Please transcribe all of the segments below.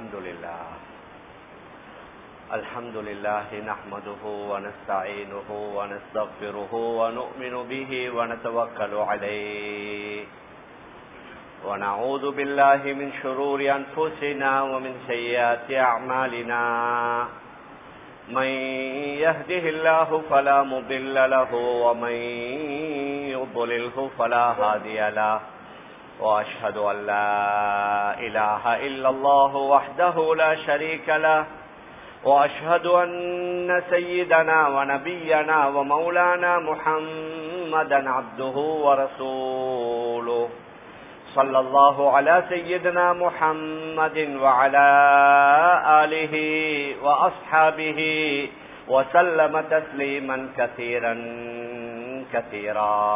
الحمد لله الحمد لله نحمده ونستعينه ونستغفره ونؤمن به ونتوكل عليه ونعوذ بالله من شرور أنفسنا ومن سيئات أعمالنا من يهده الله فلا مضل له ومن يضلله فلا هادي له وأشهد أن لا إله إلا الله وحده لا شريك له وأشهد أن سيدنا ونبينا ومولانا محمدا عبده ورسوله صلى الله على سيدنا محمد وعلى آله وأصحابه وسلم تسليما كثيرا كثيرا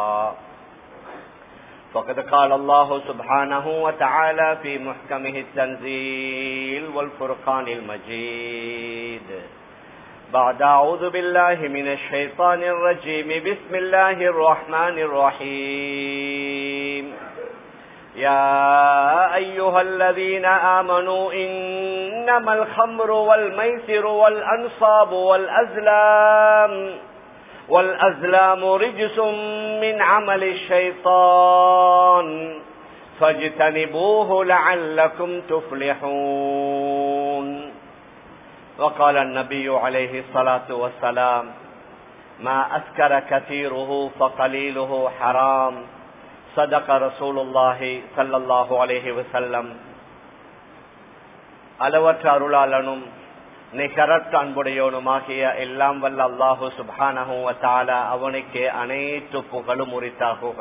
فقد قال الله سبحانه وتعالى في محكمه التنزيل والفرقان المجيد بعد أعوذ بالله من الشيطان الرجيم بسم الله الرحمن الرحيم يا أيها الذين آمنوا إنما الخمر والميسر والأنصاب والأزلام والأزلام رجس من عمل الشيطان فاجتنبوه لعلكم تفلحون وقال النبي عليه الصلاة والسلام ما أسكر كثيره فقليله حرام صدق رسول الله صلى الله عليه وسلم அளவற்ற அருளாளனும் நிகரற்ற அன்புடையோனுமாகிய எல்லாம் வல்ல அல்லாஹு சுபானஹூவத்தால அவனுக்கு அனைத்து புகழும் உரித்தாகுக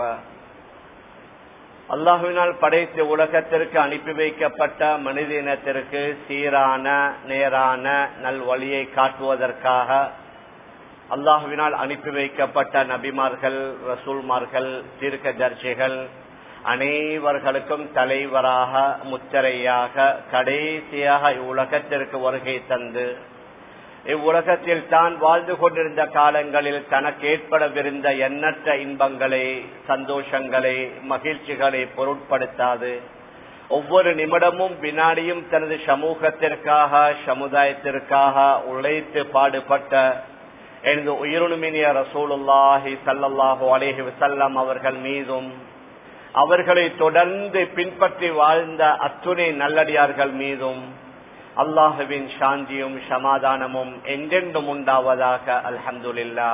அல்லாஹுவினால் படைத்து உலகத்திற்கு அனுப்பி வைக்கப்பட்ட மனித இனத்திற்கு சீரான நேரான நல்வழியை காட்டுவதற்காக அல்லாஹுவினால் அனுப்பி வைக்கப்பட்ட நபிமார்கள் ரசூல்மார்கள் தீர்க்க தர்சிகள் அனைவர்களுக்கும் தலைவராக முத்திரையாக கடைசியாக இவ்வுலகத்திற்கு வருகை தந்து இவ்வுலகத்தில் தான் வாழ்ந்து கொண்டிருந்த காலங்களில் தனக்கு ஏற்படவிருந்த எண்ணற்ற இன்பங்களை சந்தோஷங்களை மகிழ்ச்சிகளை பொருட்படுத்தாது ஒவ்வொரு நிமிடமும் வினாடியும் தனது சமூகத்திற்காக சமுதாயத்திற்காக உழைத்து பாடுபட்ட எனது உயிருணுமினிய ரசூலுல்லாஹி சல்லல்லாஹு அலேஹி வசல்லம் அவர்கள் மீதும் அவர்களை தொடர்ந்து பின்பற்றி வாழ்ந்த அத்துணை நல்லடியார்கள் மீதும் அல்லாஹுவின் சாந்தியும் சமாதானமும் எங்கென்றும் உண்டாவதாக அல்ஹம்துல்லா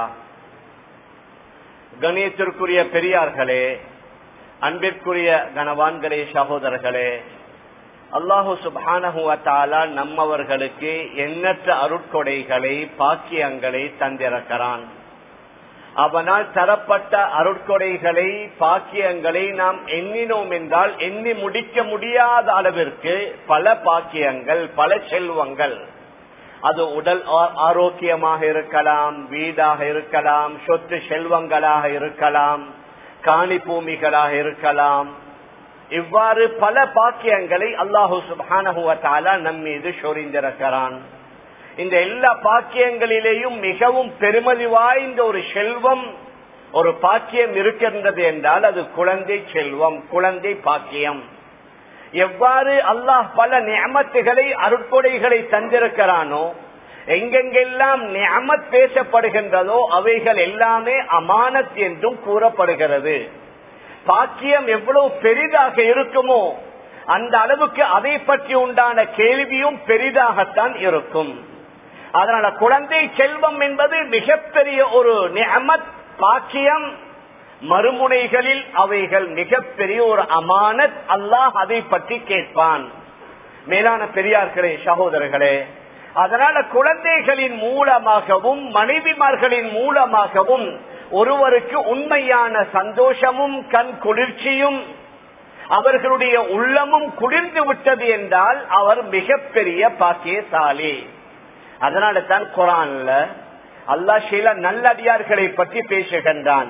கணியத்திற்குரிய பெரியார்களே அன்பிற்குரிய கனவான்களே சகோதரர்களே அல்லாஹு சுபானஹுவத்தாலா நம்மவர்களுக்கு எண்ணற்ற அருட்கொடைகளை பாக்கியங்களை தந்திருக்கிறான் அவனால் தரப்பட்ட அருட்கொடைகளை பாக்கியங்களை நாம் எண்ணினோம் என்றால் எண்ணி முடிக்க முடியாத அளவிற்கு பல பாக்கியங்கள் பல செல்வங்கள் அது உடல் ஆரோக்கியமாக இருக்கலாம் வீடாக இருக்கலாம் சொத்து செல்வங்களாக இருக்கலாம் காணி பூமிகளாக இருக்கலாம் இவ்வாறு பல பாக்கியங்களை அல்லாஹு சுபானஹுவத்தாலா நம் மீது சொரிந்திருக்கிறான் இந்த எல்லா பாக்கியங்களிலேயும் மிகவும் பெருமதி வாய்ந்த ஒரு செல்வம் ஒரு பாக்கியம் இருக்கின்றது என்றால் அது குழந்தை செல்வம் குழந்தை பாக்கியம் எவ்வாறு அல்லாஹ் பல நியமத்துகளை அருட்கொடைகளை தந்திருக்கிறானோ எங்கெங்கெல்லாம் நியமத் பேசப்படுகின்றதோ அவைகள் எல்லாமே அமானத் என்றும் கூறப்படுகிறது பாக்கியம் எவ்வளவு பெரிதாக இருக்குமோ அந்த அளவுக்கு அதை பற்றி உண்டான கேள்வியும் பெரிதாகத்தான் இருக்கும் அதனால குழந்தை செல்வம் என்பது மிகப்பெரிய ஒரு நியமத் பாக்கியம் மறுமுனைகளில் அவைகள் மிகப்பெரிய ஒரு அமானத் அல்லாஹ் அதை பற்றி கேட்பான் மேலான பெரியார்களே சகோதரர்களே அதனால குழந்தைகளின் மூலமாகவும் மனைவிமார்களின் மூலமாகவும் ஒருவருக்கு உண்மையான சந்தோஷமும் கண் குளிர்ச்சியும் அவர்களுடைய உள்ளமும் குளிர்ந்து விட்டது என்றால் அவர் மிகப்பெரிய பாக்கியசாலி அதனால தான் குரான்ல அல்லா சில நல்லடியார்களை பற்றி பேசுகின்றான்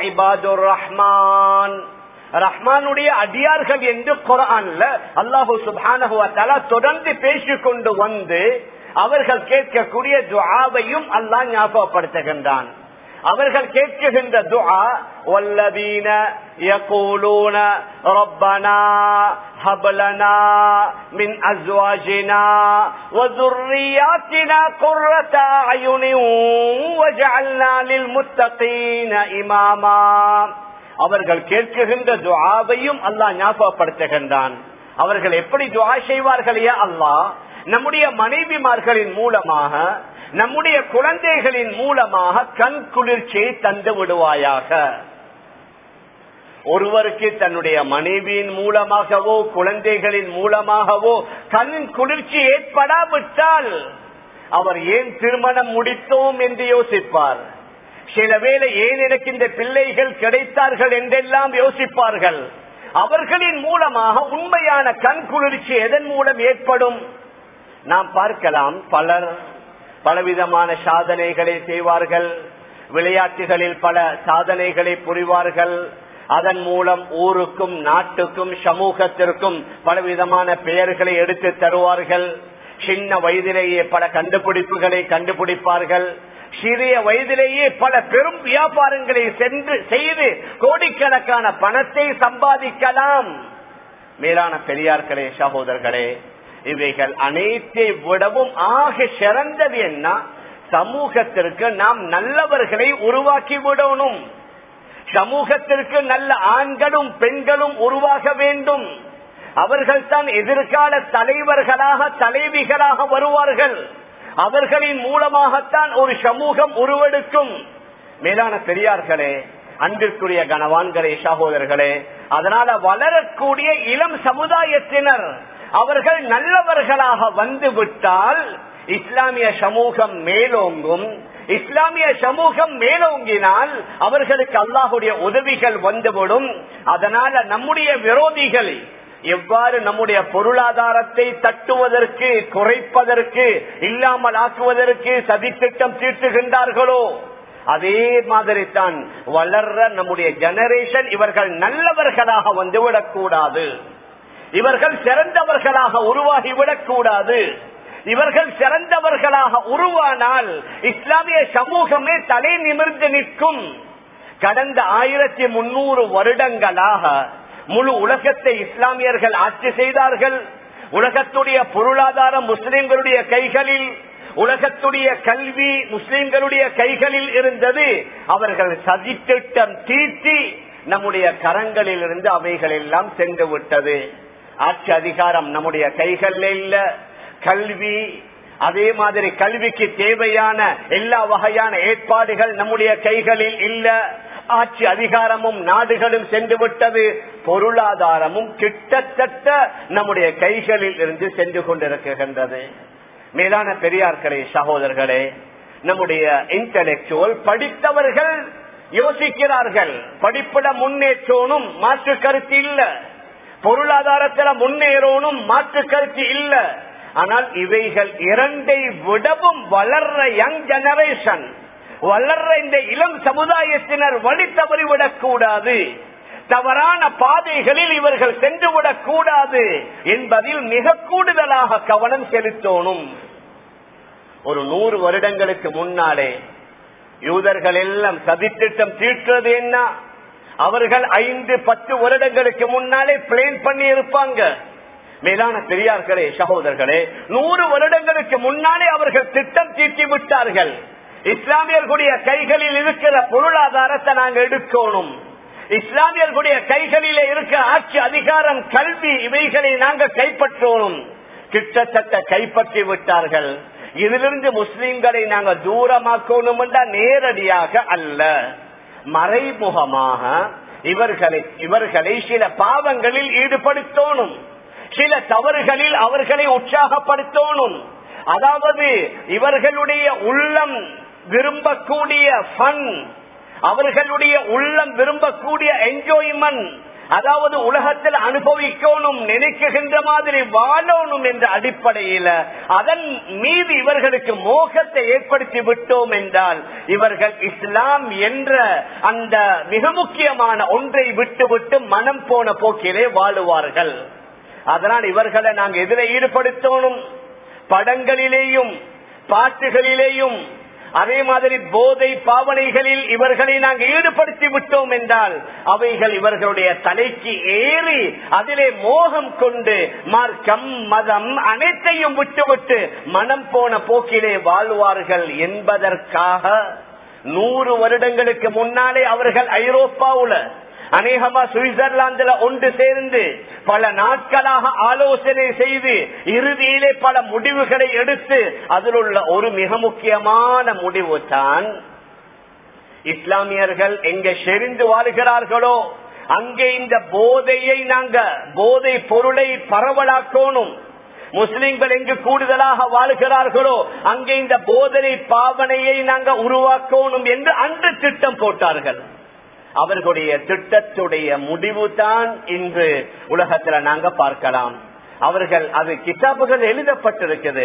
ரஹ்மான் ரஹ்மானுடைய அடியார்கள் என்று குரான்ல அல்லாஹு சுபானகுவத்தாலா தொடர்ந்து பேசிக்கொண்டு வந்து அவர்கள் கேட்கக்கூடிய துவாவையும் அல்லாஹ் ஞாபகப்படுத்துகின்றான் அவர்கள் கேட்குகின்ற துஆ வல்லதீன யகூலூன ரப்பனா هب لنا من أزواجنا وذرياتنا قرة أعين وجعلنا للمتقين إماما அவர்கள் கேட்குகின்ற துஆவையும் அல்லாஹ் ஞாபகப்படுத்துகின்றான் அவர்கள் எப்படி துஆ செய்வார்கள் யா அல்லாஹ் நம்முடைய மனைவிமார்களின் மூலமாக நம்முடைய குழந்தைகளின் மூலமாக கண் குளிர்ச்சியை தந்து விடுவாயாக ஒருவருக்கு தன்னுடைய மனைவியின் மூலமாகவோ குழந்தைகளின் மூலமாகவோ கண் குளிர்ச்சி ஏற்படாவிட்டால் அவர் ஏன் திருமணம் முடித்தோம் என்று யோசிப்பார் சில வேளை ஏன் எனக்கு இந்த பிள்ளைகள் கிடைத்தார்கள் என்றெல்லாம் யோசிப்பார்கள் அவர்களின் மூலமாக உண்மையான கண் குளிர்ச்சி எதன் மூலம் ஏற்படும் நாம் பார்க்கலாம் பலர் பலவிதமான சாதனைகளை செய்வார்கள் விளையாட்டுகளில் பல சாதனைகளை புரிவார்கள் அதன் மூலம் ஊருக்கும் நாட்டுக்கும் சமூகத்திற்கும் பலவிதமான பெயர்களை எடுத்து தருவார்கள் சின்ன வயதிலேயே பல கண்டுபிடிப்புகளை கண்டுபிடிப்பார்கள் சிறிய வயதிலேயே பல பெரும் வியாபாரங்களை சென்று செய்து கோடிக்கணக்கான பணத்தை சம்பாதிக்கலாம் மேலான பெரியார்களே சகோதரர்களே இவைகள் அனைத்தை விடவும் ஆக சிறந்தது என்ன சமூகத்திற்கு நாம் நல்லவர்களை உருவாக்கி விடணும் சமூகத்திற்கு நல்ல ஆண்களும் பெண்களும் உருவாக வேண்டும் அவர்கள் தான் எதிர்கால தலைவர்களாக தலைவிகளாக வருவார்கள் அவர்களின் மூலமாகத்தான் ஒரு சமூகம் உருவெடுக்கும் மேலான பெரியார்களே அன்பிற்குரிய கனவான்களே சகோதரர்களே அதனால வளரக்கூடிய இளம் சமுதாயத்தினர் அவர்கள் நல்லவர்களாக வந்து விட்டால் இஸ்லாமிய சமூகம் மேலோங்கும் இஸ்லாமிய சமூகம் மேலோங்கினால் அவர்களுக்கு அல்லாஹுடைய உதவிகள் வந்துவிடும் அதனால நம்முடைய விரோதிகள் எவ்வாறு நம்முடைய பொருளாதாரத்தை தட்டுவதற்கு குறைப்பதற்கு இல்லாமல் ஆக்குவதற்கு சதித்திட்டம் தீட்டுகின்றார்களோ அதே மாதிரி தான் வளர்ற நம்முடைய ஜெனரேஷன் இவர்கள் நல்லவர்களாக வந்துவிடக் கூடாது இவர்கள் சிறந்தவர்களாக உருவாகிவிடக் கூடாது இவர்கள் சிறந்தவர்களாக உருவானால் இஸ்லாமிய சமூகமே தலை நிமிர்ந்து நிற்கும் கடந்த ஆயிரத்தி முன்னூறு வருடங்களாக முழு உலகத்தை இஸ்லாமியர்கள் ஆட்சி செய்தார்கள் உலகத்துடைய பொருளாதாரம் முஸ்லிம்களுடைய கைகளில் உலகத்துடைய கல்வி முஸ்லிம்களுடைய கைகளில் இருந்தது அவர்கள் சதித்திட்டம் தீட்டி நம்முடைய கரங்களில் இருந்து அவைகள் எல்லாம் சென்று விட்டது ஆட்சி அதிகாரம் நம்முடைய கைகளில் இல்ல கல்வி அதே மாதிரி கல்விக்கு தேவையான எல்லா வகையான ஏற்பாடுகள் நம்முடைய கைகளில் இல்ல ஆட்சி அதிகாரமும் நாடுகளும் சென்று விட்டது பொருளாதாரமும் கிட்டத்தட்ட நம்முடைய கைகளில் இருந்து சென்று கொண்டிருக்கின்றது மேலான பெரியார்களே சகோதரர்களே நம்முடைய இன்டலெக்சுவல் படித்தவர்கள் யோசிக்கிறார்கள் படிப்பிட முன்னேற்றோனும் மாற்று கருத்து இல்ல பொருளாதாரத்துல முன்னேறோனும் மாற்று கருத்து இல்ல ஆனால் இவைகள் இரண்டை விடவும் வளர்ற யங் ஜெனரேஷன் வளர்ற இந்த இளம் சமுதாயத்தினர் வழி தவறிவிடக் கூடாது தவறான பாதைகளில் இவர்கள் சென்றுவிடக் கூடாது என்பதில் மிக கூடுதலாக கவனம் செலுத்தணும் ஒரு நூறு வருடங்களுக்கு முன்னாலே யூதர்கள் எல்லாம் சதித்திட்டம் தீட்டுறது என்ன அவர்கள் ஐந்து பத்து வருடங்களுக்கு முன்னாலே பிளேன் பண்ணி இருப்பாங்க மேலான பெரியார்களே சகோதரர்களே நூறு வருடங்களுக்கு முன்னாலே அவர்கள் திட்டம் தீட்டி விட்டார்கள் இஸ்லாமியர்களுடைய கைகளில் இருக்கிற பொருளாதாரத்தை நாங்கள் எடுக்கணும் இஸ்லாமியர்களுடைய கைகளிலே இருக்கிற ஆட்சி அதிகாரம் கல்வி இவைகளை நாங்கள் கைப்பற்றணும் கிட்டத்தட்ட கைப்பற்றி விட்டார்கள் இதிலிருந்து முஸ்லிம்களை நாங்கள் தூரமாக்கணும் நேரடியாக அல்ல மறைமுகமாக இவர்களை இவர்களை சில பாவங்களில் ஈடுபடுத்தணும் சில தவறுகளில் அவர்களை உற்சாகப்படுத்தணும் அதாவது இவர்களுடைய உள்ளம் விரும்பக்கூடிய ஃபன் அவர்களுடைய உள்ளம் விரும்பக்கூடிய என்ஜாய்மெண்ட் அதாவது உலகத்தில் அனுபவிக்கணும் நினைக்குகின்ற மாதிரி வாழணும் என்ற அடிப்படையில் அதன் மீது இவர்களுக்கு மோகத்தை ஏற்படுத்தி விட்டோம் என்றால் இவர்கள் இஸ்லாம் என்ற அந்த மிக முக்கியமான ஒன்றை விட்டு விட்டு மனம் போன போக்கிலே வாழுவார்கள் அதனால் இவர்களை நாங்கள் எதிர ஈடுபடுத்தணும் படங்களிலேயும் பாட்டுகளிலேயும் அதே மாதிரி போதை பாவனைகளில் இவர்களை நாங்கள் ஈடுபடுத்தி விட்டோம் என்றால் அவைகள் இவர்களுடைய தலைக்கு ஏறி அதிலே மோகம் கொண்டு மார்க்கம் மதம் அனைத்தையும் விட்டுவிட்டு மனம் போன போக்கிலே வாழ்வார்கள் என்பதற்காக நூறு வருடங்களுக்கு முன்னாலே அவர்கள் ஐரோப்பாவுல அநேகமா சுவிட்சர்லாந்துல ஒன்று சேர்ந்து பல நாட்களாக ஆலோசனை செய்து இறுதியிலே பல முடிவுகளை எடுத்து அதில் உள்ள ஒரு மிக முக்கியமான முடிவு தான் இஸ்லாமியர்கள் எங்க செறிந்து வாழ்கிறார்களோ அங்கே இந்த போதையை நாங்க போதை பொருளை பரவலாக்கணும் முஸ்லிம்கள் எங்கு கூடுதலாக வாழ்கிறார்களோ அங்கே இந்த போதனை பாவனையை நாங்க உருவாக்கணும் என்று அன்று திட்டம் போட்டார்கள் அவர்களுடைய திட்டத்துடைய முடிவு தான் இன்று உலகத்துல நாங்க பார்க்கலாம் அவர்கள் அது கிதாபுகள் எழுதப்பட்டிருக்கிறது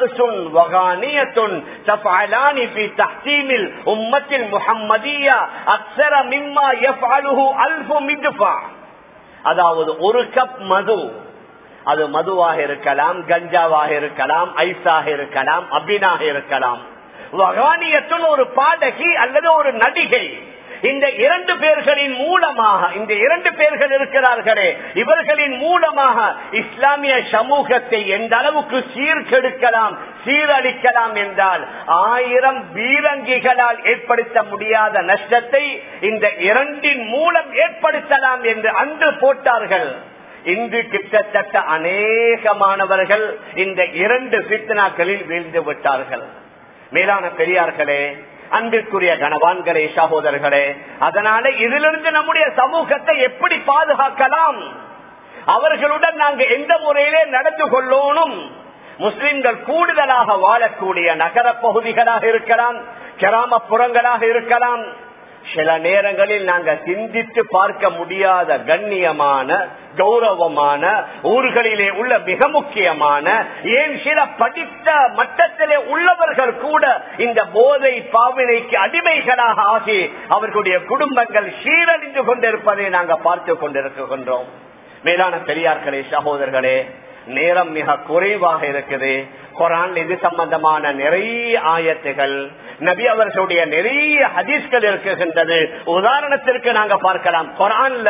உம்மத்தில் முஹம்மதியா அக்சர மிம்மா யஃபாலுஹு அல்ஃபு மித்ஃபா அதாவது ஒரு கப் மது அது மதுவாக இருக்கலாம் கஞ்சாவாக இருக்கலாம் ஐஸாக இருக்கலாம் அபினாக இருக்கலாம் வகானியத்துன் ஒரு பாடகி அல்லது ஒரு நடிகை இந்த இரண்டு பேர்களின் மூலமாக இந்த இரண்டு பேர்கள் இருக்கிறார்களே இவர்களின் மூலமாக இஸ்லாமிய சமூகத்தை எந்த அளவுக்கு சீர்கெடுக்கலாம் சீரழிக்கலாம் என்றால் ஆயிரம் பீரங்கிகளால் ஏற்படுத்த முடியாத நஷ்டத்தை இந்த இரண்டின் மூலம் ஏற்படுத்தலாம் என்று அன்று போட்டார்கள் இன்று கிட்டத்தட்ட அநேகமானவர்கள் இந்த இரண்டு பித்னாக்களில் வீழ்ந்து விட்டார்கள் மேலான பெரியார்களே அன்பிற்குரிய கணவான்களே சகோதரர்களே அதனால இதிலிருந்து நம்முடைய சமூகத்தை எப்படி பாதுகாக்கலாம் அவர்களுடன் நாங்க எந்த முறையிலே நடந்து கொள்ளணும் முஸ்லிம்கள் கூடுதலாக வாழக்கூடிய நகர பகுதிகளாக இருக்கலாம் கிராமப்புறங்களாக இருக்கலாம் சில நேரங்களில் நாங்க சிந்தித்து பார்க்க முடியாத கண்ணியமான கௌரவமான ஊர்களிலே உள்ள மிக முக்கியமான ஏன் சில படித்த மட்டத்திலே உள்ளவர்கள் கூட இந்த போதை பாவினைக்கு அடிமைகளாக ஆகி அவர்களுடைய குடும்பங்கள் சீரழிந்து கொண்டிருப்பதை நாங்க பார்த்து கொண்டிருக்கின்றோம் மேலான பெரியார்களே சகோதரர்களே நேரம் மிக குறைவாக இருக்குது குரான் இது சம்பந்தமான நிறைய ஆயத்துகள் நபி அவர்களுடைய நிறைய ஹதீஸ்கள் இருக்குகின்றது உதாரணத்திற்கு நாங்க பார்க்கலாம் குரான்ல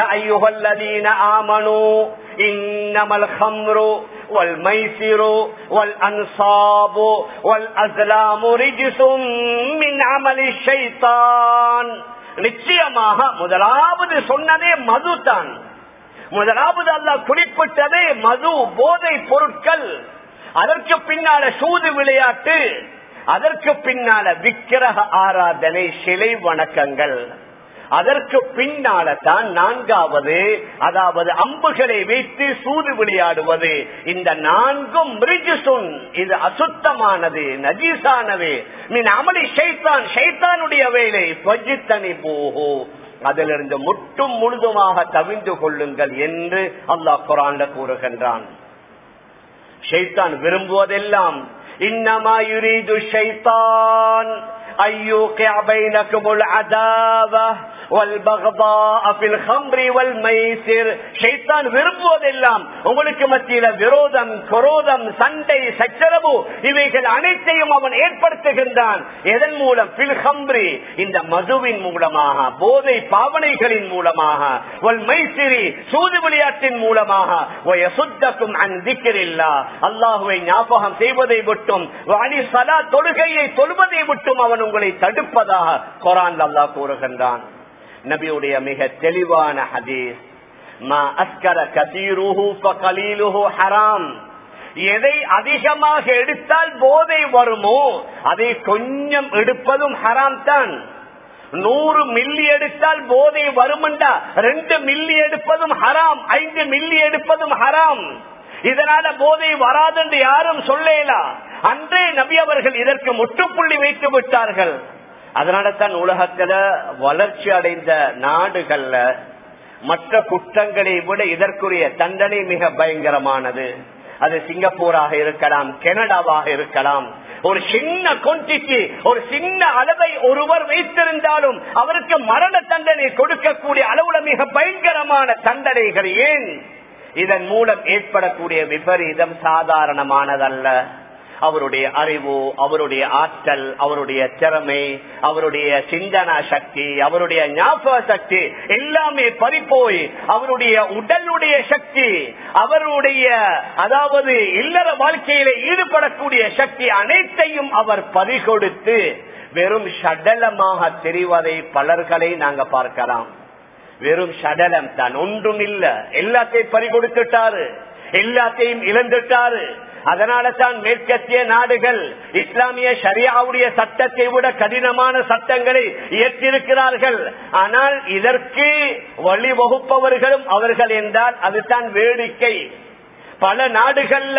ஆமனு இன்னமல் ஹம்ரு والميسر والأنصاب والأزلام رجس من عمل الشيطان நிச்சயமாக முதலாவது சொன்னதே மதுதான் முதலாவது அல்ல குறிப்பிட்டதே மது போதை பொருட்கள் அதற்கு பின்னால சூது விளையாட்டு அதற்கு பின்னால விக்கிரக ஆராதனை சிலை வணக்கங்கள் அதற்கு பின்னால தான் நான்காவது அதாவது அம்புகளை வைத்து சூது விளையாடுவது இந்த நான்கும் மிருஜுசுன் இது அசுத்தமானது நஜீசானது மீன் அமளி ஷைத்தான் ஷைத்தானுடைய வேலை பஜித்தனி போகோ அதிலிருந்து முட்டும் முழுதுமாக தவிந்து கொள்ளுங்கள் என்று அல்லாஹ் குரான்ல கூறுகின்றான் ஷைத்தான் விரும்புவதெல்லாம் இன்னமா யுரீது ஷைத்தான் ஐயோகே அபைனக்குமுல் அதாவ விரும்புவதெல்லாம் உங்களுக்கு மத்தியில விரோதம் குரோதம் சண்டை சச்சரவு இவைகள் அனைத்தையும் அவன் ஏற்படுத்துகின்றான் எதன் மூலம் பில்ஹம்ரி இந்த மதுவின் மூலமாக போதை பாவனைகளின் மூலமாக மைசிறி சூது விளையாட்டின் மூலமாக சுத்தக்கும் அந்திக்கிறில்லா அல்லாஹுவை ஞாபகம் செய்வதை விட்டும் அணி சலா தொழுகையை தொழுவதை விட்டும் அவன் உங்களை தடுப்பதாக குரான் அல்லாஹ் கூறுகின்றான் நபியுடைய மிக தெளிவான ஹதீஸ் ஹராம் எதை அதிகமாக எடுத்தால் போதை வருமோ அதை கொஞ்சம் எடுப்பதும் ஹராம் தான் நூறு மில்லி எடுத்தால் போதை வருமெண்டா ரெண்டு மில்லி எடுப்பதும் ஹராம் ஐந்து மில்லி எடுப்பதும் ஹராம் இதனால போதை வராது என்று யாரும் சொல்லலாம் அன்றே நபி அவர்கள் இதற்கு முற்றுப்புள்ளி வைத்து விட்டார்கள் அதனால தான் உலகத்துல வளர்ச்சி அடைந்த நாடுகள்ல மற்ற குற்றங்களை விட இதற்குரிய தண்டனை மிக பயங்கரமானது அது சிங்கப்பூராக இருக்கலாம் கனடாவாக இருக்கலாம் ஒரு சின்ன குவான்டிட்டி ஒரு சின்ன அளவை ஒருவர் வைத்திருந்தாலும் அவருக்கு மரண தண்டனை கொடுக்கக்கூடிய அளவுல மிக பயங்கரமான தண்டனைகள் ஏன் இதன் மூலம் ஏற்படக்கூடிய விபரீதம் சாதாரணமானதல்ல அவருடைய அறிவு அவருடைய ஆற்றல் அவருடைய திறமை அவருடைய சிந்தனா சக்தி அவருடைய ஞாபக சக்தி எல்லாமே பறிப்போய் அவருடைய உடலுடைய சக்தி அவருடைய அதாவது இல்லற வாழ்க்கையில ஈடுபடக்கூடிய சக்தி அனைத்தையும் அவர் பறிகொடுத்து வெறும் சடலமாக தெரிவதை பலர்களை நாங்க பார்க்கலாம் வெறும் சடலம் தான் ஒன்றும் இல்ல எல்லாத்தையும் பறிகொடுத்துட்டாரு எல்லாத்தையும் இழந்துட்டாரு அதனால தான் மேற்கத்திய நாடுகள் இஸ்லாமிய ஷரியாவுடைய சட்டத்தை விட கடினமான சட்டங்களை இயற்றிருக்கிறார்கள் ஆனால் இதற்கு வழிவகுப்பவர்களும் அவர்கள் என்றால் அதுதான் வேடிக்கை பல நாடுகள்ல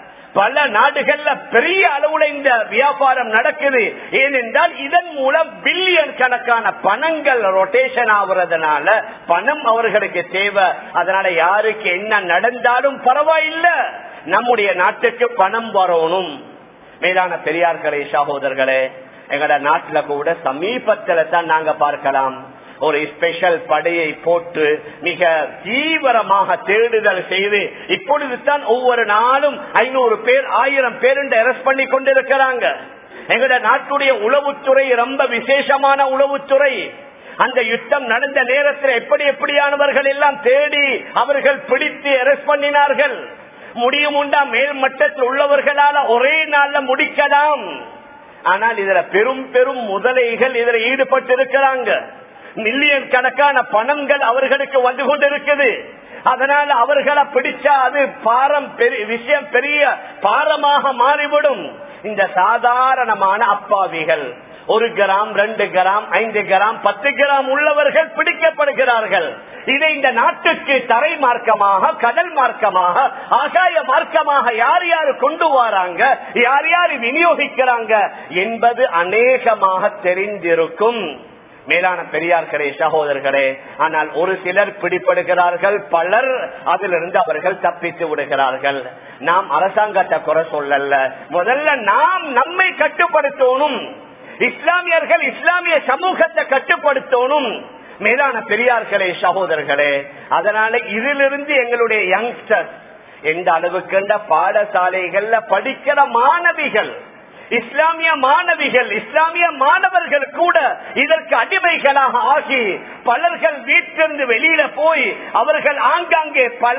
பல நாடுகள்ல பெரிய அளவுல இந்த வியாபாரம் நடக்குது ஏனென்றால் இதன் மூலம் பில்லியன் கணக்கான பணங்கள் ரொட்டேஷன் ஆகுறதுனால பணம் அவர்களுக்கு தேவை அதனால யாருக்கு என்ன நடந்தாலும் பரவாயில்லை நம்முடைய நாட்டுக்கு பணம் வரணும் மேலான பெரியார்களே சகோதரர்களே எங்கட நாட்டுல கூட சமீபத்துல தான் நாங்க பார்க்கலாம் ஒரு ஸ்பெஷல் படையை போட்டு மிக தீவிரமாக தேடுதல் செய்து இப்பொழுது தான் ஒவ்வொரு நாளும் ஐநூறு பேர் ஆயிரம் பேர் அரெஸ்ட் பண்ணி கொண்டிருக்கிறாங்க எங்கட நாட்டுடைய உளவுத்துறை ரொம்ப விசேஷமான உளவுத்துறை அந்த யுத்தம் நடந்த நேரத்தில் எப்படி எப்படியானவர்கள் எல்லாம் தேடி அவர்கள் பிடித்து அரெஸ்ட் பண்ணினார்கள் முடியும் உண்டா மேல் மட்டத்தில் உள்ளவர்களால ஒரே நாள்ல முடிக்கலாம் ஆனால் இதுல பெரும் பெரும் முதலைகள் இதுல ஈடுபட்டு இருக்கிறாங்க மில்லியன் கணக்கான பணங்கள் அவர்களுக்கு வந்து கொண்டிருக்குது அதனால அவர்களை பிடிச்சா அது பாரம் விஷயம் பெரிய பாரமாக மாறிவிடும் இந்த சாதாரணமான அப்பாவிகள் ஒரு கிராம் ரெண்டு கிராம் ஐந்து கிராம் பத்து கிராம் உள்ளவர்கள் பிடிக்கப்படுகிறார்கள் இதை இந்த நாட்டுக்கு தரை மார்க்கமாக கடல் மார்க்கமாக ஆகாய மார்க்கமாக யார் யார் கொண்டு வராங்க யார் யார் விநியோகிக்கிறாங்க என்பது அநேகமாக தெரிந்திருக்கும் மேலான பெரியார்களே சகோதரர்களே ஆனால் ஒரு சிலர் பிடிப்படுகிறார்கள் பலர் அதிலிருந்து அவர்கள் தப்பித்து விடுகிறார்கள் நாம் அரசாங்கத்தை குறை சொல்லல முதல்ல நாம் நம்மை கட்டுப்படுத்தணும் இஸ்லாமியர்கள் இஸ்லாமிய சமூகத்தை கட்டுப்படுத்தணும் மேலான பெரியார்களே சகோதரர்களே அதனால இதிலிருந்து எங்களுடைய யங்ஸ்டர்ஸ் எந்த அளவுக்கு பாடசாலைகள்ல படிக்கிற மாணவிகள் இஸ்லாமிய மாணவிகள் இஸ்லாமிய மாணவர்கள் கூட இதற்கு அடிமைகளாக ஆகி பலர்கள் வீட்டிலிருந்து வெளியில போய் அவர்கள் ஆங்காங்கே பல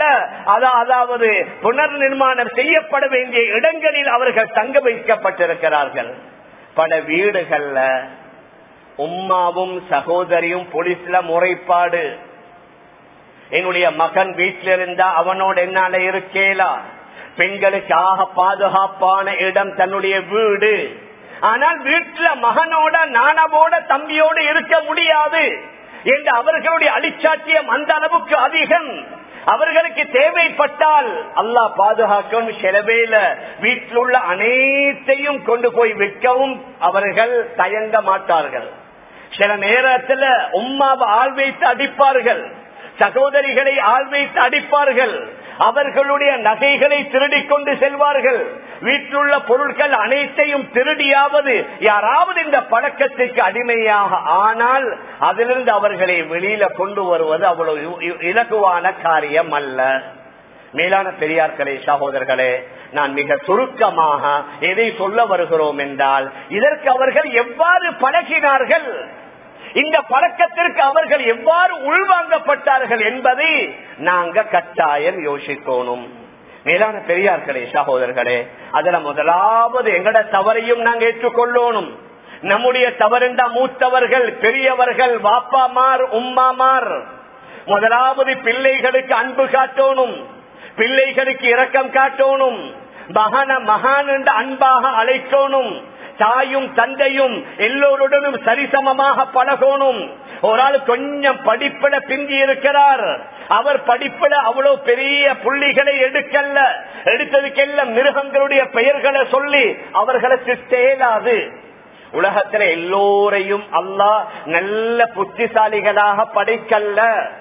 அதாவது புனர் நிர்மாணம் செய்யப்பட வேண்டிய இடங்களில் அவர்கள் தங்க வைக்கப்பட்டிருக்கிறார்கள் பல வீடுகள்ல உம்மாவும் சகோதரியும் போலீஸ்ல முறைப்பாடு என்னுடைய மகன் வீட்டில் இருந்தா அவனோட என்னால இருக்கேலா பெண்களுக்கு ஆக பாதுகாப்பான இடம் தன்னுடைய வீடு ஆனால் வீட்டுல மகனோட நானவோட தம்பியோடு இருக்க முடியாது என்று அவர்களுடைய அழிச்சாட்டியம் அந்த அளவுக்கு அதிகம் அவர்களுக்கு தேவைப்பட்டால் அல்லாஹ் பாதுகாக்கும் செலவேல வீட்டில் உள்ள அனைத்தையும் கொண்டு போய் விற்கவும் அவர்கள் தயங்க மாட்டார்கள் சில நேரத்தில் உம்மாவை ஆள் வைத்து அடிப்பார்கள் சகோதரிகளை ஆள் வைத்து அடிப்பார்கள் அவர்களுடைய நகைகளை திருடிக் கொண்டு செல்வார்கள் வீட்டிலுள்ள பொருட்கள் அனைத்தையும் திருடியாவது யாராவது இந்த பழக்கத்திற்கு அடிமையாக ஆனால் அதிலிருந்து அவர்களை வெளியில கொண்டு வருவது அவ்வளவு இலகுவான காரியம் அல்ல மேலான பெரியார்களே சகோதரர்களே நான் மிக சுருக்கமாக எதை சொல்ல வருகிறோம் என்றால் இதற்கு அவர்கள் எவ்வாறு பழகினார்கள் இந்த பழக்கத்திற்கு அவர்கள் எவ்வாறு உள்வாங்கப்பட்டார்கள் என்பதை நாங்க கட்டாயம் யோசிக்கணும் மேலான பெரியார்களே சகோதரர்களே அதுல முதலாவது எங்கட தவறையும் நாங்க ஏற்றுக்கொள்ளணும் நம்முடைய தவறுண்டா மூத்தவர்கள் பெரியவர்கள் வாப்பாமார் உம்மாமார் முதலாவது பிள்ளைகளுக்கு அன்பு காட்டணும் பிள்ளைகளுக்கு இரக்கம் காட்டணும் மகன மகான் என்று அன்பாக அழைக்கணும் தாயும் தந்தையும் எல்லோருடனும் சரிசமமாக பழகணும் ஒரு ஆள் கொஞ்சம் படிப்பிட பிந்தி இருக்கிறார் அவர் படிப்பிட அவ்வளவு பெரிய புள்ளிகளை எடுக்கல்ல எடுத்ததுக்கெல்லாம் மிருகங்களுடைய பெயர்களை சொல்லி அவர்களை திட்டேலாது உலகத்துல எல்லோரையும் அல்லாஹ் நல்ல புத்திசாலிகளாக படைக்கல்ல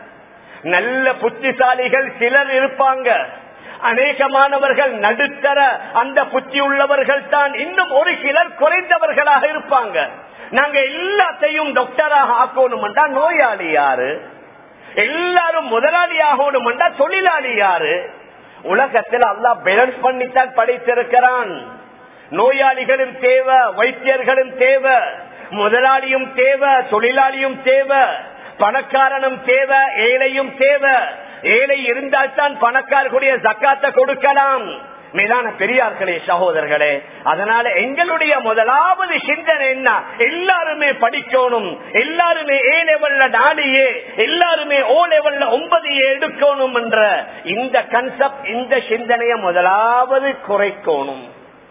நல்ல புத்திசாலிகள் சிலர் இருப்பாங்க அநேகமானவர்கள் நடுத்தர அந்த புத்தி உள்ளவர்கள் தான் இன்னும் ஒரு சிலர் குறைந்தவர்களாக இருப்பாங்க நாங்க எல்லாத்தையும் டாக்டராக ஆக்கணும்டா நோயாளி யாரு எல்லாரும் முதலாளி ஆகணும்டா தொழிலாளி யாரு உலகத்தில் அல்லா பேலன்ஸ் பண்ணித்தான் படைத்திருக்கிறான் நோயாளிகளும் தேவை வைத்தியர்களும் தேவை முதலாளியும் தேவை தொழிலாளியும் தேவை பணக்காரனும் தேவை ஏழையும் தேவை ஏழை இருந்தால்தான் பணக்காரர்களுடைய ஜக்காத்தை கொடுக்கலாம் மேலான பெரியார்களே சகோதரர்களே அதனால எங்களுடைய முதலாவது சிந்தனை என்ன எல்லாருமே படிக்கணும் எல்லாருமே ஏ லெவல்ல நாடியே எல்லாருமே ஓ லெவல்ல ஒன்பது எடுக்கணும் என்ற இந்த கன்செப்ட் இந்த சிந்தனையை முதலாவது குறைக்கணும்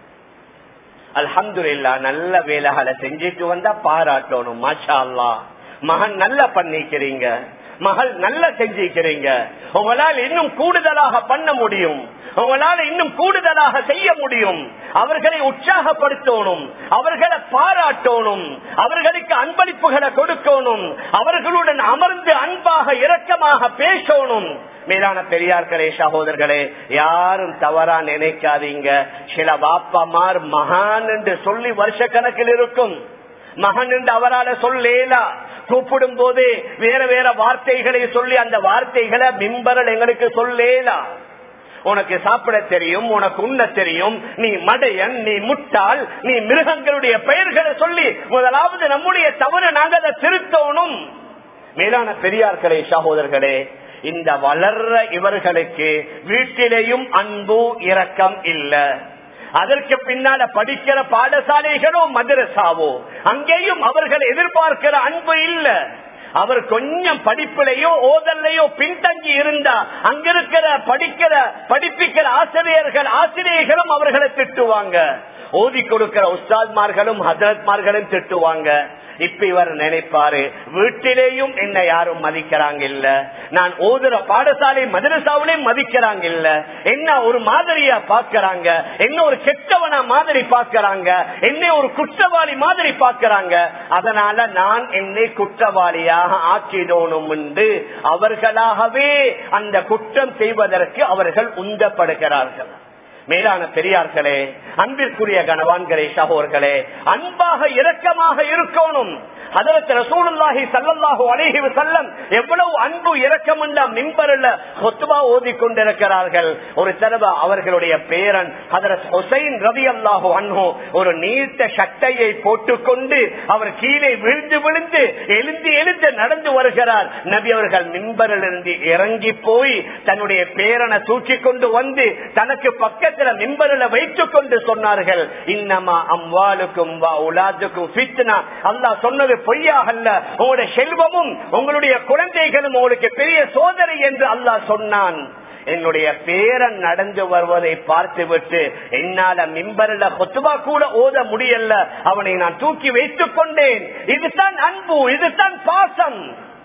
அல்ஹம்துலில்லா நல்ல வேலைகளை செஞ்சுட்டு வந்தா பாராட்டணும் மாஷா அல்லா மகன் நல்லா பண்ணிக்கிறீங்க மகள் நல்ல செஞ்சிருக்கிறீங்க உங்களால் இன்னும் கூடுதலாக பண்ண முடியும் உங்களால் இன்னும் கூடுதலாக செய்ய முடியும் அவர்களை உற்சாகப்படுத்தணும் அவர்களை பாராட்டணும் அவர்களுக்கு அன்பளிப்புகளை கொடுக்கணும் அவர்களுடன் அமர்ந்து அன்பாக இரக்கமாக பேசணும் மேலான பெரியார்களே சகோதரர்களே யாரும் தவறா நினைக்காதீங்க சில பாப்பாமார் மகான் என்று சொல்லி வருஷ கணக்கில் இருக்கும் மகன் என்று அவரால் சொல்லேலா கூப்பிடும் போது வேற வேற வார்த்தைகளை சொல்லி அந்த வார்த்தைகளை மிம்பரல் எங்களுக்கு சொல்லேலா உனக்கு சாப்பிட தெரியும் உனக்கு உண்ண தெரியும் நீ மடையன் நீ முட்டாள் நீ மிருகங்களுடைய பெயர்களை சொல்லி முதலாவது நம்முடைய தவறு நாங்கள் அதை திருத்தணும் மேலான பெரியார்களே சகோதரர்களே இந்த வளர்ற இவர்களுக்கு வீட்டிலேயும் அன்பு இரக்கம் இல்லை அதற்கு பின்னால படிக்கிற பாடசாலைகளோ மதரசாவோ அங்கேயும் அவர்கள் எதிர்பார்க்கிற அன்பு இல்ல அவர் கொஞ்சம் படிப்பிலையோ ஓதல்லையோ பின்தங்கி இருந்தா அங்கிருக்கிற படிக்கிற படிப்பிக்கிற ஆசிரியர்கள் ஆசிரியர்களும் அவர்களை திட்டுவாங்க ஓதி கொடுக்கிற உஸ்தாத்மார்களும் ஹசரத்மார்களும் திட்டுவாங்க இப்ப இவர் நினைப்பாரு வீட்டிலேயும் என்ன யாரும் மதிக்கிறாங்க இல்ல நான் ஓதுற பாடசாலை மதரசாவிலையும் மதிக்கிறாங்க இல்ல என்ன ஒரு மாதிரியா பாக்குறாங்க என்ன ஒரு கெட்டவனா மாதிரி பாக்குறாங்க என்ன ஒரு குற்றவாளி மாதிரி பாக்குறாங்க அதனால நான் என்னை குற்றவாளியாக ஆக்கிடணும் என்று அவர்களாகவே அந்த குற்றம் செய்வதற்கு அவர்கள் உந்தப்படுகிறார்கள் மேலான பெரியார்களே அன்பிற்குரிய கனவான்களே சகோர்களே அன்பாக இரக்கமாக இருக்கணும் அதற்கு ரசூலுல்லாஹி சல்லல்லாஹு அலைஹி வஸல்லம் எவ்வளவு அன்பு இரக்கம் என்ற மிம்பரில் கொத்துபா ஓதி கொண்டிருக்கிறார்கள் ஒரு தடவை அவர்களுடைய பேரன் ஹதரத் ஹுசைன் ரலியல்லாஹு அன்ஹு ஒரு நீட்ட சட்டையை போட்டுக்கொண்டு அவர் கீழே விழுந்து விழுந்து எழுந்து எழுந்து நடந்து வருகிறார் நபி அவர்கள் மிம்பரில் இருந்து இறங்கி போய் தன்னுடைய பேரனை தூக்கி கொண்டு வந்து தனக்கு பக்கத்துல மிம்பரில் வைத்துக் கொண்டு சொன்னார்கள் இன்னமா அம்வாலுக்கும் வா உலாதுக்கும் ஃபித்னா அல்லாஹ் சொன்னது பொய்யாகல்ல உங்களுடைய செல்வமும் உங்களுடைய குழந்தைகளும் உங்களுக்கு பெரிய சோதனை என்று அல்லாஹ் சொன்னான் என்னுடைய பேரன் நடந்து வருவதை பார்த்துவிட்டு என்னால மிம்பரில் கொத்துவா கூட ஓத முடியல அவனை நான் தூக்கி வைத்துக் கொண்டேன் இதுதான் அன்பு இதுதான் பாசம்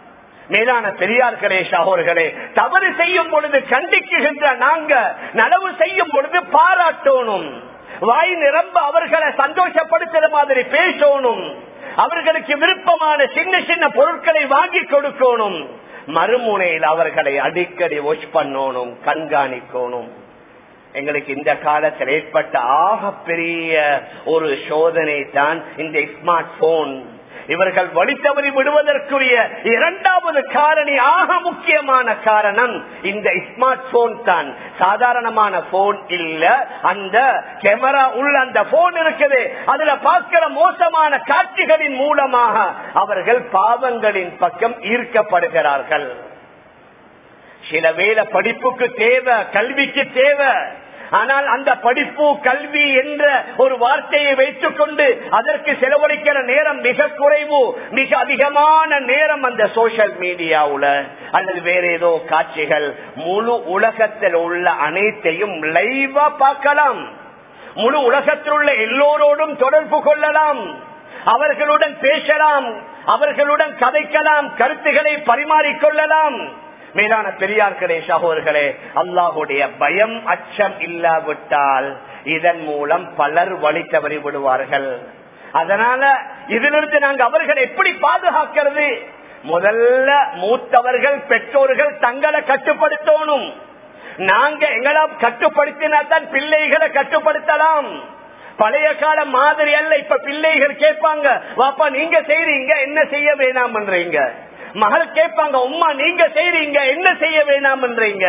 மேலான பெரியார்களே சகோர்களே தவறு செய்யும் பொழுது கண்டிக்குகின்ற நாங்க நலவு செய்யும் பொழுது பாராட்டணும் வாய் நிரம்ப அவர்களை சந்தோஷப்படுத்துற மாதிரி பேசணும் அவர்களுக்கு விருப்பமான சின்ன சின்ன பொருட்களை வாங்கி கொடுக்கணும் மறுமுனையில் அவர்களை அடிக்கடி வாஷ் பண்ணணும் கண்காணிக்கணும் எங்களுக்கு இந்த காலத்தில் ஏற்பட்ட ஆக பெரிய ஒரு சோதனை தான் இந்த ஸ்மார்ட் போன் இவர்கள் வழித்தவறி விடுவதற்குரிய இரண்டாவது காரணி ஆக முக்கியமான காரணம் இந்த ஸ்மார்ட் போன் தான் சாதாரணமான போன் இல்ல அந்த கேமரா உள்ள அந்த போன் இருக்குது அதுல பார்க்கிற மோசமான காட்சிகளின் மூலமாக அவர்கள் பாவங்களின் பக்கம் ஈர்க்கப்படுகிறார்கள் சில வேலை படிப்புக்கு தேவை கல்விக்கு தேவை ஆனால் அந்த படிப்பு கல்வி என்ற ஒரு வார்த்தையை வைத்துக் கொண்டு அதற்கு செலவழிக்கிற நேரம் மிக குறைவு மிக அதிகமான நேரம் அந்த சோசியல் மீடியாவுல அல்லது வேற ஏதோ காட்சிகள் முழு உலகத்தில் உள்ள அனைத்தையும் லைவா பார்க்கலாம் முழு உலகத்தில் உள்ள எல்லோரோடும் தொடர்பு கொள்ளலாம் அவர்களுடன் பேசலாம் அவர்களுடன் கதைக்கலாம் கருத்துக்களை பரிமாறிக்கொள்ளலாம் மேலான பெரியார்களே சகோதர்களே அல்லாஹுடைய பயம் அச்சம் இல்லாவிட்டால் இதன் மூலம் பலர் வழி தவறி விடுவார்கள் அதனால இதிலிருந்து நாங்க அவர்களை எப்படி பாதுகாக்கிறது முதல்ல மூத்தவர்கள் பெற்றோர்கள் தங்களை கட்டுப்படுத்தணும் நாங்க எங்களை கட்டுப்படுத்தினா தான் பிள்ளைகளை கட்டுப்படுத்தலாம் பழைய கால மாதிரி அல்ல இப்ப பிள்ளைகள் கேட்பாங்க வாப்பா நீங்க செய்றீங்க என்ன செய்ய வேணாம் பண்றீங்க மகள் கேட்பாங்க உமா நீங்க செய்றீங்க என்ன செய்ய வேணாம் பண்றீங்க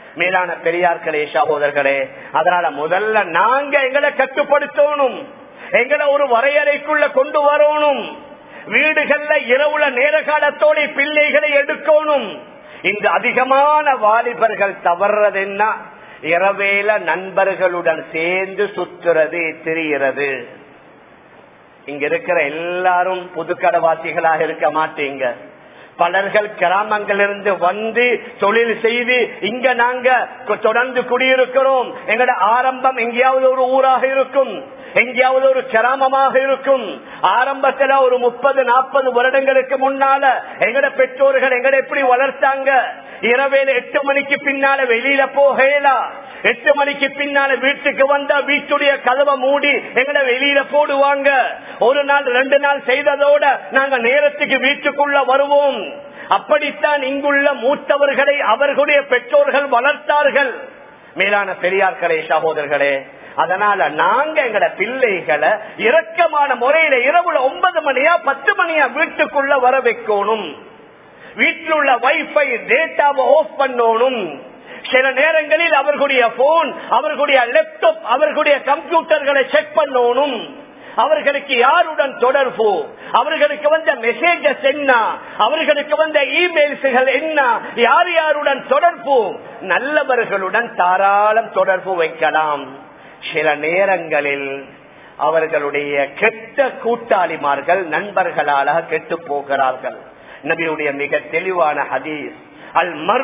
மேலான பெரியார்களே சகோதரர்களே அதனால முதல்ல நாங்க எங்களை கட்டுப்படுத்தணும் எங்களை ஒரு வரையறைக்குள்ள கொண்டு வரணும் வீடுகள்ல இரவுல நேர காலத்தோட பிள்ளைகளை எடுக்கணும் இந்த அதிகமான வாலிபர்கள் தவறது என்ன இரவேல நண்பர்களுடன் சேர்ந்து சுத்துறது திரிகிறது இங்க இருக்கிற எல்லாரும் புதுக்கடவாசிகளாக இருக்க மாட்டீங்க பலர்கள் கிராமங்களிலிருந்து வந்து தொழில் செய்து இங்க நாங்க தொடர்ந்து குடியிருக்கிறோம் எங்கட ஆரம்பம் எங்கேயாவது ஒரு ஊராக இருக்கும் எங்கேயாவது ஒரு கிராமமாக இருக்கும் ஆரம்பத்துல ஒரு முப்பது நாற்பது வருடங்களுக்கு முன்னால எங்கட பெற்றோர்கள் எங்கட எப்படி வளர்த்தாங்க இரவேல எட்டு மணிக்கு பின்னால வெளியில போகலாம் எட்டு மணிக்கு பின்னால வீட்டுக்கு வந்தா வீட்டுடைய கதவை மூடி எங்களை வெளியில போடுவாங்க ஒரு நாள் ரெண்டு நாள் செய்ததோட நாங்க நேரத்துக்கு வீட்டுக்குள்ள வருவோம் அப்படித்தான் இங்குள்ள மூத்தவர்களை அவர்களுடைய பெற்றோர்கள் வளர்த்தார்கள் மேலான பெரியார்களே சகோதரர்களே அதனால நாங்க எங்கட பிள்ளைகளை இரக்கமான முறையில இரவுல ஒன்பது மணியா பத்து மணியா வீட்டுக்குள்ள வர வைக்கணும் வீட்டில் உள்ள வைஃபை டேட்டாவை ஆஃப் பண்ணணும் சில நேரங்களில் அவர்களுடைய போன் அவர்களுடைய லேப்டாப் அவர்களுடைய கம்ப்யூட்டர்களை செக் பண்ணணும் அவர்களுக்கு யாருடன் தொடர்பு அவர்களுக்கு வந்த மெசேஜஸ் என்ன அவர்களுக்கு வந்த இமெயில்ஸ்கள் என்ன யார் யாருடன் தொடர்பு நல்லவர்களுடன் தாராளம் தொடர்பு வைக்கலாம் சில நேரங்களில் அவர்களுடைய கெட்ட கூட்டாளிமார்கள் நண்பர்களால கெட்டு போகிறார்கள் நபியுடைய மிக தெளிவான ஹதீஸ் அல் மர்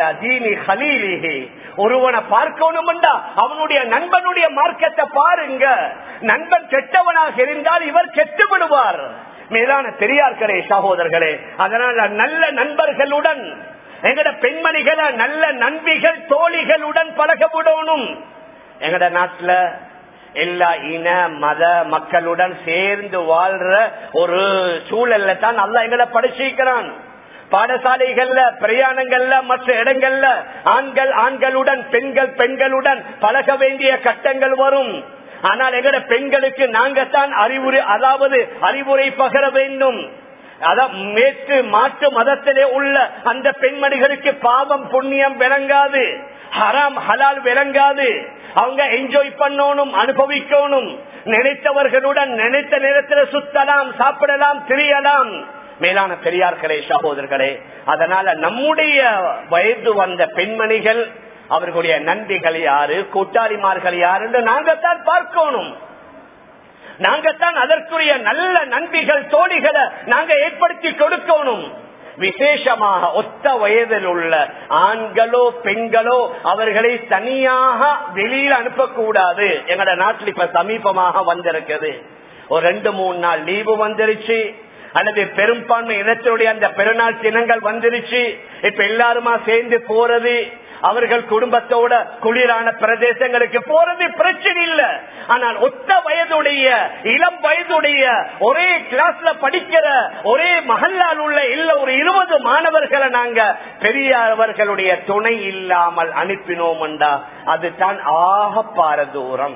ஒருவனை பார்க்கணும்டா அவனுடைய நண்பனுடைய மார்க்கத்தை பாருங்க நண்பன் கெட்டவனாக இருந்தால் இவர் கெட்டு விடுவார் மேலான பெரியார்களே சகோதரர்களே அதனால நல்ல நண்பர்களுடன் எங்கட பெண்மணிகளை நல்ல நண்பிகள் தோழிகளுடன் பழக விடணும் எங்கட நாட்டுல எல்லா இன மத மக்களுடன் சேர்ந்து வாழ்ற ஒரு சூழல்ல தான் நல்லா எங்களை படிச்சிருக்கிறான் பாடசாலைகள்ல பிரயாணங்கள்ல மற்ற இடங்கள்ல ஆண்கள் ஆண்களுடன் பெண்கள் பெண்களுடன் பழக வேண்டிய கட்டங்கள் வரும் ஆனால் எங்கட பெண்களுக்கு நாங்கத்தான் அறிவுரை அதாவது அறிவுரை பகர வேண்டும் மேற்கு மாற்று மதத்திலே உள்ள அந்த பெண்மணிகளுக்கு பாவம் புண்ணியம் விளங்காது ஹராம் ஹலால் விளங்காது அவங்க என்ஜாய் பண்ணணும் அனுபவிக்கணும் நினைத்தவர்களுடன் நினைத்த நேரத்தில் சுத்தலாம் சாப்பிடலாம் திரியலாம் மேலான பெரியார்களே சகோதரர்களே அதனால நம்முடைய வயது வந்த பெண்மணிகள் அவர்களுடைய நன்றிகள் யாரு கூட்டாளிமார்கள் யாரு என்று நாங்கத்தான் பார்க்கணும் நாங்கத்தான் அதற்குரிய நல்ல நன்றிகள் தோழிகளை நாங்க ஏற்படுத்தி கொடுக்கணும் விசேஷமாக ஒத்த வயதில் உள்ள ஆண்களோ பெண்களோ அவர்களை தனியாக வெளியில் அனுப்பக்கூடாது எங்கட நாட்டில் இப்ப சமீபமாக வந்திருக்குது ஒரு ரெண்டு மூணு நாள் லீவு வந்துருச்சு அல்லது பெரும்பான்மை இனத்தினுடைய அந்த பெருநாள் தினங்கள் வந்துருச்சு இப்ப எல்லாருமா சேர்ந்து போறது அவர்கள் குடும்பத்தோட குளிரான பிரதேசங்களுக்கு போறது பிரச்சனை இல்ல ஆனால் ஒத்த வயதுடைய இளம் வயதுடைய ஒரே கிளாஸ்ல படிக்கிற ஒரே மகல்லால் உள்ள இல்ல ஒரு இருபது மாணவர்களை நாங்க பெரியவர்களுடைய துணை இல்லாமல் அனுப்பினோம்டா அதுதான் ஆக பாரதூரம்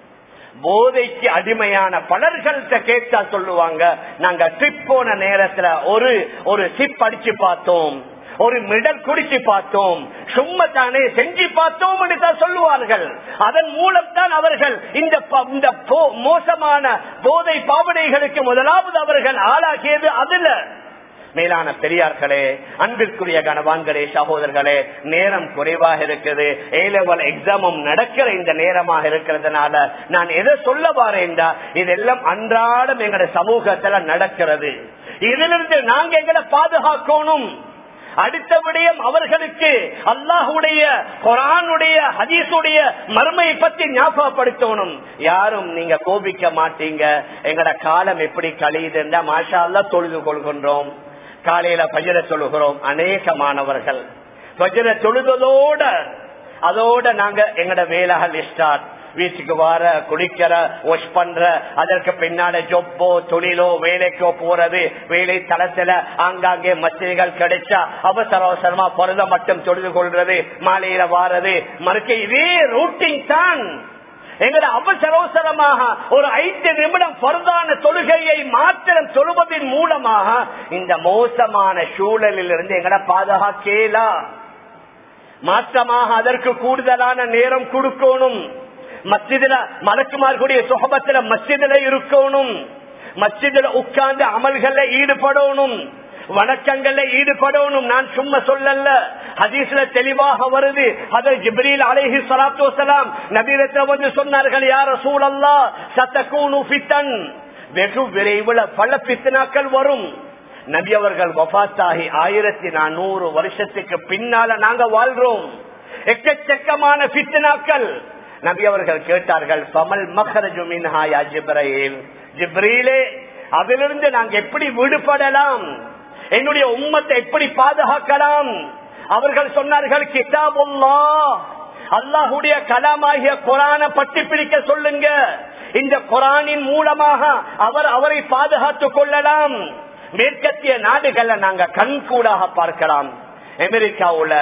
போதைக்கு அடிமையான பலர்கள்ட்ட கேட்டா சொல்லுவாங்க நாங்க ட்ரிப் போன நேரத்துல ஒரு ஒரு சிப் அடிச்சு பார்த்தோம் ஒரு மிடல் குடிச்சு பார்த்தோம் சும்மா தானே செஞ்சு பார்த்தோம் தான் சொல்லுவார்கள் அதன் மூலம் தான் அவர்கள் இந்த இந்த மோசமான போதை பாவனைகளுக்கு முதலாவது அவர்கள் ஆளாகியது அதுல மேலான பெரியார்களே அன்பிற்குரிய கனவான்களே சகோதரர்களே நேரம் குறைவாக இருக்குது ஏ லெவல் எக்ஸாமும் நடக்கிற இந்த நேரமாக இருக்கிறதுனால நான் எதை சொல்ல வாரேன்டா இதெல்லாம் அன்றாடம் எங்கட சமூகத்துல நடக்கிறது இதிலிருந்து நாங்க எங்களை பாதுகாக்கணும் அடுத்த விடயம் அவர்களுக்கு அல்லாஹுடைய குரானுடைய ஹதீசுடைய மர்மையை பத்தி ஞாபகப்படுத்தணும் யாரும் நீங்க கோபிக்க மாட்டீங்க எங்கட காலம் எப்படி கழியுதுன்னா மாஷா அல்லா தொழுது கொள்கின்றோம் காலையில பஜர சொல்லுகிறோம் அநேக மாணவர்கள் பஜர தொழுதலோட அதோட நாங்க எங்கட வேலைகள் ஸ்டார்ட் வீட்டுக்கு வர குளிக்கிற வாஷ் பண்ற அதற்கு பின்னால ஜொப்போ தொழிலோ வேலைக்கோ போறது வேலை தளத்துல ஆங்காங்கே மசிதிகள் கிடைச்சா அவசர அவசரமா பொருத மட்டும் தொழுது கொள்றது மாலையில வாரது மறுக்க இதே ரூட்டிங் தான் எங்களை அவசர அவசரமாக ஒரு ஐந்து நிமிடம் பொருதான தொழுகையை மாத்திரம் தொழுவதன் மூலமாக இந்த மோசமான சூழலில் இருந்து எங்களை பாதுகாக்கலா மாற்றமாக அதற்கு கூடுதலான நேரம் கொடுக்கணும் மஸ்ஜிதுல மலக்குமார்களுடைய சுகபத்துல மஸ்ஜிதுல இருக்கணும் மஸ்ஜிதுல உட்கார்ந்து அமல்கள்ல ஈடுபடணும் வணக்கங்கள்ல ஈடுபடணும் நான் சும்மா சொல்லல ஹதீஸ்ல தெளிவாக வருது அது ஜிப்ரீல் அலைஹி ஸலாத்து வஸலாம் நபியிடத்தில் வந்து சொன்னார்கள் யா ரசூலல்லாஹ் சத்தகூனு ஃபித்தன் வெகு விரைவில் பல பித்னாக்கள் வரும் நபி அவர்கள் வபாத்தாகி ஆயிரத்தி நானூறு வருஷத்துக்கு பின்னால நாங்க வாழ்றோம் எக்கச்சக்கமான பித்னாக்கள் நபி அவர்கள் கேட்டார்கள் பமல் மகரஜு மின்ஹாயா ஜிப்ரீல் ஜிப்ரீலே அதிலிருந்து நாங்க எப்படி விடுபடலாம் என்னுடைய உம்மத்தை எப்படி பாதுகாக்கலாம் அவர்கள் சொன்னார்கள் கிதாபுல்லா அல்லாஹுடைய கலாமாகிய குரான பட்டி பிடிக்க சொல்லுங்க இந்த குரானின் மூலமாக அவர் அவரை பாதுகாத்துக் கொள்ளலாம் மேற்கத்திய நாடுகளை நாங்க கண்கூடாக பார்க்கலாம் அமெரிக்காவுல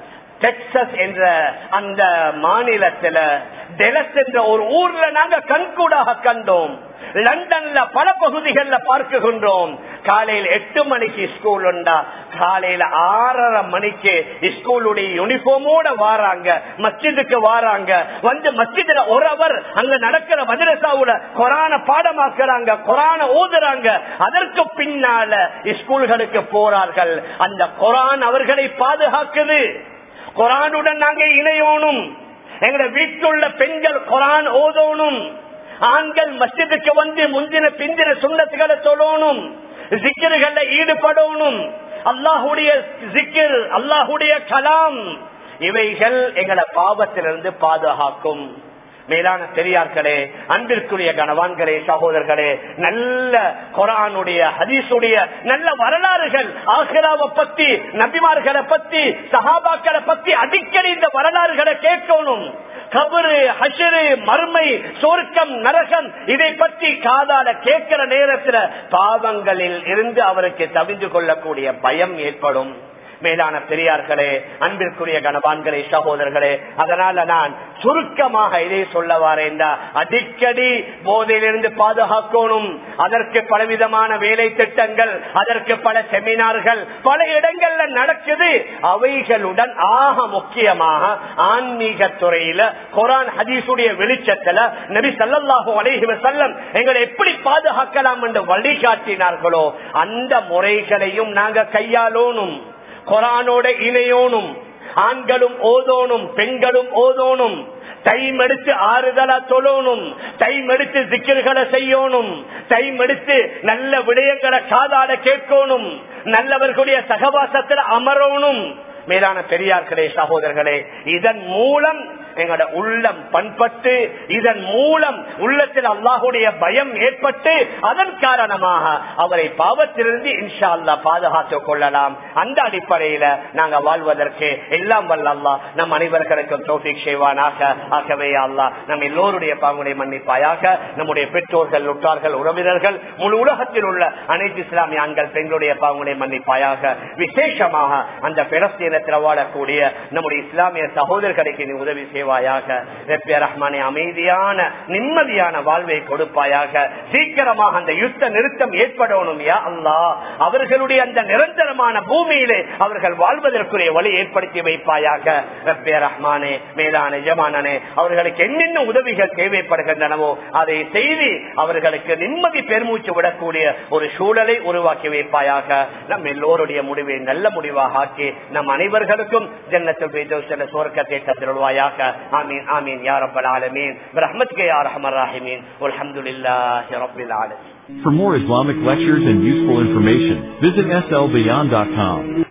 டெக்சஸ் என்ற அந்த மாநிலத்துல டெலஸ் என்ற ஒரு ஊர்ல நாங்க கண்கூடாக கண்டோம் லண்டன்ல பல பகுதிகள்ல பார்க்குகின்றோம் காலையில் எட்டு மணிக்கு ஸ்கூல் உண்டா காலையில ஆறரை மணிக்கு ஸ்கூலுடைய யூனிஃபார்மோட வாராங்க மஸ்ஜிதுக்கு வாராங்க வந்து மஸ்ஜிதுல ஒரு அவர் அங்க நடக்கிற மதரசாவுல கொரான பாடமாக்குறாங்க கொரான ஓதுறாங்க அதற்கு பின்னால ஸ்கூல்களுக்கு போறார்கள் அந்த கொரான் அவர்களை பாதுகாக்குது கொரானுடன் நாங்க இணையோனும் எங்க வீட்டுள்ள பெண்கள் கொரான் ஓதோனும் ஆண்கள் மஸ்ஜிதுக்கு வந்து முந்தின பிந்தின சுண்ணத்துகளை சொல்லணும் சிக்கர்கள்ல ஈடுபடணும் அல்லாஹுடைய சிக்கர் அல்லாஹுடைய கலாம் இவைகள் எங்களை பாவத்திலிருந்து பாதுகாக்கும் மேலான பெரியார்களே அன்பிற்குரிய கணவான்களே சகோதரர்களே நல்ல குரானுடைய ஹதீசுடைய நல்ல வரலாறுகள் ஆசிராவை பத்தி நபிமார்களை பத்தி சஹாபாக்களை பத்தி அடிக்கடி இந்த வரலாறுகளை கேட்கணும் கபரு ஹஷரு மர்மை சொர்க்கம் நரகம் இதை பற்றி காதால கேட்கிற நேரத்துல பாவங்களில் இருந்து அவருக்கு தவிந்து கொள்ளக்கூடிய பயம் ஏற்படும் மேலான பெரியார்களே அன்பிற்குரிய கணவான்களே சகோதரர்களே அதனால நான் சுருக்கமாக இதை சொல்ல வரேன் அடிக்கடி போதையிலிருந்து பாதுகாக்கணும் அதற்கு பலவிதமான வேலை திட்டங்கள் அதற்கு பல செமினார்கள் பல இடங்கள்ல நடக்குது அவைகளுடன் ஆக முக்கியமாக ஆன்மீக துறையில குரான் ஹதீசுடைய வெளிச்சத்துல நபி சல்லாஹூ அலைஹி வசல்லம் எங்களை எப்படி பாதுகாக்கலாம் என்று வழிகாட்டினார்களோ அந்த முறைகளையும் நாங்க கையாளோனும் கொரானோட இணையோனும் ஆண்களும் ஓதோனும் பெண்களும் ஓதோனும் டைம் எடுத்து ஆறுதலா தொழணும் டைம் எடுத்து சிக்கல்களை செய்யணும் டைம் எடுத்து நல்ல விடயங்களை காதாட கேட்கணும் நல்லவர்களுடைய சகவாசத்தில் அமரணும் மேலான பெரியார்களே சகோதரர்களே இதன் மூலம் எங்களோட உள்ளம் பண்பட்டு இதன் மூலம் உள்ளத்தில் அல்லாஹுடைய பயம் ஏற்பட்டு அதன் காரணமாக அவரை பாவத்திலிருந்து இன்ஷா அல்லா பாதுகாத்துக் கொள்ளலாம் அந்த அடிப்படையில நாங்க வாழ்வதற்கு எல்லாம் வல்ல அல்லா நம் அனைவர்களுக்கும் தோஃபிக் செய்வானாக ஆகவே அல்லா நம் எல்லோருடைய பாவங்களை மன்னிப்பாயாக நம்முடைய பெற்றோர்கள் உற்றார்கள் உறவினர்கள் முழு உலகத்தில் உள்ள அனைத்து இஸ்லாமிய ஆண்கள் பெண்களுடைய பாவங்களை மன்னிப்பாயாக விசேஷமாக அந்த பிரஸ்தீனத்தில் வாழக்கூடிய நம்முடைய இஸ்லாமிய சகோதரர்களுக்கு நீ உதவி செய்வாயாக ரப்பிய ரஹ்மானே அமைதியான நிம்மதியான வாழ்வை கொடுப்பாயாக சீக்கிரமாக அந்த யுத்த நிறுத்தம் ஏற்படணும் யா அல்லா அவர்களுடைய அந்த நிரந்தரமான பூமியிலே அவர்கள் வாழ்வதற்குரிய வழி ஏற்படுத்தி வைப்பாயாக ரப்பிய ரஹ்மானே மேலான எஜமானனே அவர்களுக்கு என்னென்ன உதவிகள் தேவைப்படுகின்றனவோ அதை செய்து அவர்களுக்கு நிம்மதி பெருமூச்சு விடக்கூடிய ஒரு சூழலை உருவாக்கி வைப்பாயாக நம் எல்லோருடைய முடிவை நல்ல முடிவாக ஆக்கி நம் அனைவர்களுக்கும் ஜன்னத்தில் சில சுவர்க்கத்தை தந்திருவாயாக ஆமீன் ஆமீன் யா ரப்பல் ஆலமீன் பிரஹ்மத்கே யா ரஹ்மர் ராஹிமீன் அல்ஹம்துலில்லாஹி ரப்பில் ஆலமீன் For more Islamic lectures and useful information, visit slbeyond.com.